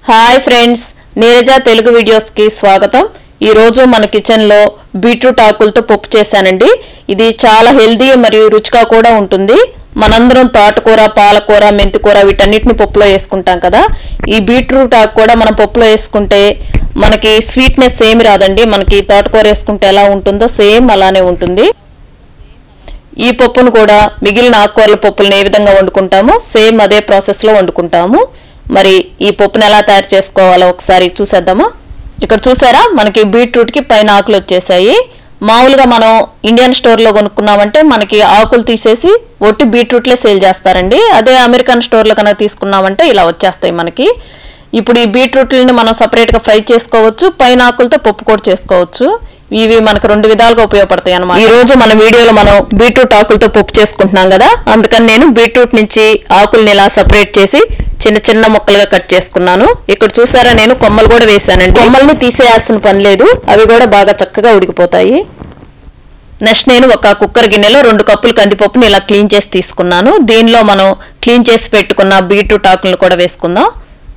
hi friends Neeraja Telugu వీడియోస్కి స్వాగతం ఈరోజు మన కిచెన్లో బీట్రూట్ ఆకులతో పప్పు చేశానండి ఇది చాలా హెల్దీ మరియు రుచిగా కూడా ఉంటుంది మనందరం తోటకూర పాలకూర మెంతికూర వీటన్నిటిని పప్పులో వేసుకుంటాం కదా ఈ బీట్రూట్ ఆకు కూడా మనం పప్పులో వేసుకుంటే మనకి స్వీట్నెస్ ఏమి రాదండి మనకి తోటకూర వేసుకుంటే ఎలా ఉంటుందో సేమ్ అలానే ఉంటుంది ఈ పప్పును కూడా మిగిలిన ఆకుకూరల పప్పులను ఏ విధంగా వండుకుంటామో సేమ్ అదే ప్రాసెస్లో వండుకుంటాము మరి ఈ పప్పును ఎలా తయారు చేసుకోవాలో ఒకసారి చూసేద్దామా ఇక్కడ చూసారా మనకి బీట్రూట్కి పైన ఆకులు వచ్చేసాయి మామూలుగా మనం ఇండియన్ స్టోర్లో కొనుక్కున్నామంటే మనకి ఆకులు తీసేసి ఒట్టి బీట్రూట్లే సేల్ చేస్తారండి అదే అమెరికన్ స్టోర్లో కనుక తీసుకున్నామంటే ఇలా వచ్చేస్తాయి మనకి ఇప్పుడు ఈ బీట్రూట్లని మనం సపరేట్గా ఫ్రై చేసుకోవచ్చు పైన ఆకులతో పప్పు కూడా చేసుకోవచ్చు ఇవి మనకు రెండు విధాలుగా ఉపయోగపడతాయి అన్నమాట ఈ రోజు మన వీడియోలో మనం బీట్రూట్ ఆకులతో పప్పు చేసుకుంటున్నాం కదా అందుకని నేను బీట్రూట్ నుంచి ఆకుల్ని ఇలా సపరేట్ చేసి చిన్న చిన్న ముక్కలుగా కట్ చేసుకున్నాను ఇక్కడ చూసారా నేను కొమ్మలు కూడా వేసానండి కొమ్మల్ని తీసేయాల్సిన పని లేదు అవి కూడా బాగా చక్కగా ఉడికిపోతాయి నెక్స్ట్ నేను ఒక కుక్కర్ గిన్నెలో రెండు కప్పులు కందిపప్పుని ఇలా క్లీన్ చేసి తీసుకున్నాను దీనిలో మనం క్లీన్ చేసి పెట్టుకున్న బీట్రూట్ ఆకులను కూడా వేసుకుందాం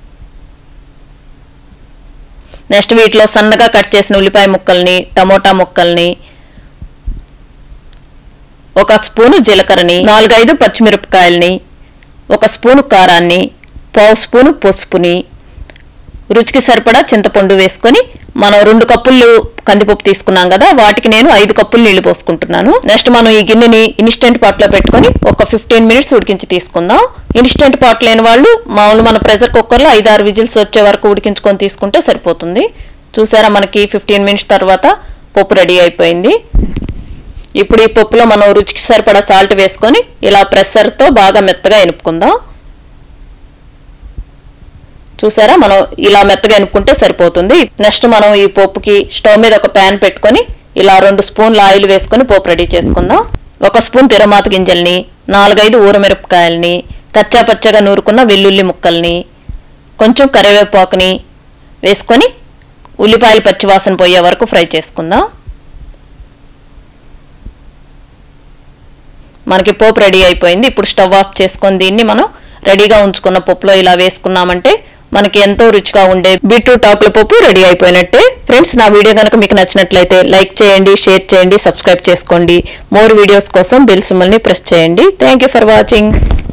నెక్స్ట్ వీటిలో సన్నగా కట్ చేసిన ఉల్లిపాయ ముక్కల్ని టమోటా ముక్కల్ని ఒక స్పూను జీలకర్రని నాలుగైదు పచ్చిమిరపకాయల్ని ఒక స్పూను కారాన్ని పావు స్పూను పసుపుని రుచికి సరిపడా చింతపండు వేసుకొని మనం రెండు కప్పులు కందిపప్పు తీసుకున్నాం కదా వాటికి నేను ఐదు కప్పులు నీళ్లు పోసుకుంటున్నాను నెక్స్ట్ మనం ఈ గిన్నెని ఇన్స్టెంట్ పాట్లో పెట్టుకొని ఒక ఫిఫ్టీన్ మినిట్స్ ఉడికించి తీసుకుందాం ఇన్స్టెంట్ పాట్ లేని వాళ్ళు మామూలు మన ప్రెషర్ కుక్కర్లో ఐదు ఆరు విజిల్స్ వచ్చే వరకు ఉడికించుకొని తీసుకుంటే సరిపోతుంది చూసారా మనకి ఫిఫ్టీన్ మినిట్స్ తర్వాత పప్పు రెడీ అయిపోయింది ఇప్పుడు ఈ పప్పులో మనం రుచికి సరిపడా సాల్ట్ వేసుకొని ఇలా ప్రెషర్తో బాగా మెత్తగా ఎనుపుకుందాం చూసారా మనం ఇలా మెత్తగా ఎనుకుంటే సరిపోతుంది నెక్స్ట్ మనం ఈ పప్పుకి స్టవ్ మీద ఒక ప్యాన్ పెట్టుకొని ఇలా రెండు స్పూన్ల ఆయిల్ వేసుకొని పోపు రెడీ చేసుకుందాం ఒక స్పూన్ తిరమాత గింజల్ని నాలుగైదు ఊరమిరపకాయల్ని కచ్చా పచ్చగా నూరుకున్న వెల్లుల్లి ముక్కల్ని కొంచెం కరివేపాకుని వేసుకొని ఉల్లిపాయలు పచ్చివాసన పోయే వరకు ఫ్రై చేసుకుందాం మనకి పోపు రెడీ అయిపోయింది ఇప్పుడు స్టవ్ ఆఫ్ చేసుకొని దీన్ని మనం రెడీగా ఉంచుకున్న పప్పులో ఇలా వేసుకున్నామంటే మనకి ఎంతో రుచిగా ఉండే బీట్రూట్ ఆకుల పప్పు రెడీ అయిపోయినట్టే ఫ్రెండ్స్ నా వీడియో కనుక మీకు నచ్చినట్లయితే లైక్ చేయండి షేర్ చేయండి సబ్స్క్రైబ్ చేసుకోండి మోర్ వీడియోస్ కోసం బెల్ సిమ్మల్ని ప్రెస్ చేయండి థ్యాంక్ యూ ఫర్ వాచింగ్